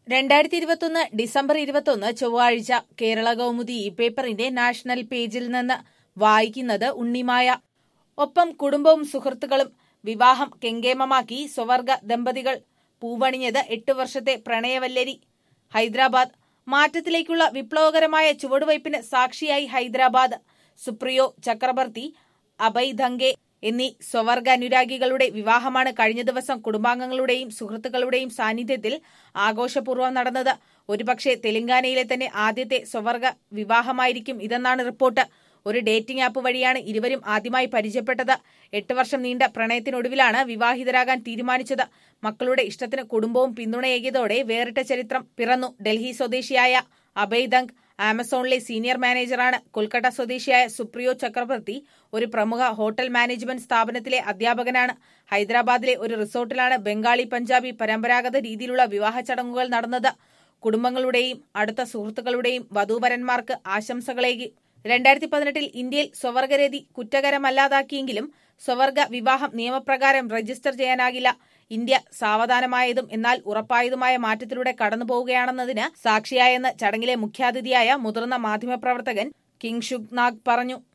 രണ്ടായിരത്തി ഇരുപത്തൊന്ന് ഡിസംബർ ഇരുപത്തൊന്ന് ചൊവ്വാഴ്ച കേരള കൗമുദി ഈ പേപ്പറിന്റെ നാഷണൽ പേജിൽ നിന്ന് വായിക്കുന്നത് ഉണ്ണിമായ ഒപ്പം കുടുംബവും സുഹൃത്തുക്കളും വിവാഹം കെങ്കേമമാക്കി സ്വവർഗ ദമ്പതികൾ പൂവണിഞ്ഞത് എട്ട് വർഷത്തെ പ്രണയവല്ലരി ഹൈദരാബാദ് മാറ്റത്തിലേക്കുള്ള വിപ്ലവകരമായ ചുവടുവയ്പ്പിന് സാക്ഷിയായി ഹൈദരാബാദ് സുപ്രിയോ ചക്രബർത്തി അഭയ് ധങ്കെ എന്നീ സ്വവർഗ അനുരാഗികളുടെ വിവാഹമാണ് കഴിഞ്ഞ ദിവസം കുടുംബാംഗങ്ങളുടെയും സുഹൃത്തുക്കളുടെയും സാന്നിധ്യത്തിൽ ആഘോഷപൂർവ്വം നടന്നത് ഒരുപക്ഷെ തെലങ്കാനയിലെ തന്നെ ആദ്യത്തെ സ്വവർഗ വിവാഹമായിരിക്കും ഇതെന്നാണ് റിപ്പോർട്ട് ഒരു ഡേറ്റിംഗ് ആപ്പ് വഴിയാണ് ഇരുവരും ആദ്യമായി പരിചയപ്പെട്ടത് എട്ട് വർഷം നീണ്ട പ്രണയത്തിനൊടുവിലാണ് വിവാഹിതരാകാൻ തീരുമാനിച്ചത് മക്കളുടെ ഇഷ്ടത്തിന് കുടുംബവും പിന്തുണയേകിയതോടെ വേറിട്ട ചരിത്രം പിറന്നു ഡൽഹി സ്വദേശിയായ അഭയ് ദങ് ആമസോണിലെ സീനിയർ മാനേജറാണ് കൊൽക്കത്ത സ്വദേശിയായ സുപ്രിയോ ചക്രവർത്തി ഒരു പ്രമുഖ ഹോട്ടൽ മാനേജ്മെന്റ് സ്ഥാപനത്തിലെ അധ്യാപകനാണ് ഹൈദരാബാദിലെ ഒരു റിസോർട്ടിലാണ് ബംഗാളി പഞ്ചാബി പരമ്പരാഗത രീതിയിലുള്ള വിവാഹ ചടങ്ങുകൾ നടന്നത് കുടുംബങ്ങളുടെയും അടുത്ത സുഹൃത്തുക്കളുടെയും വധൂവരന്മാർക്ക് ആശംസകളേകി രണ്ടായിരത്തി പതിനെട്ടിൽ ഇന്ത്യയിൽ സ്വവർഗരതി കുറ്റകരമല്ലാതാക്കിയെങ്കിലും സ്വവർഗ വിവാഹം നിയമപ്രകാരം രജിസ്റ്റർ ചെയ്യാനാകില്ല ഇന്ത്യ സാവധാനമായതും എന്നാൽ ഉറപ്പായതുമായ മാറ്റത്തിലൂടെ കടന്നുപോവുകയാണെന്നതിന് സാക്ഷിയായെന്ന് ചടങ്ങിലെ മുഖ്യാതിഥിയായ മുതിർന്ന മാധ്യമപ്രവർത്തകൻ കിങ് ഷുഗ് നാഗ് പറഞ്ഞു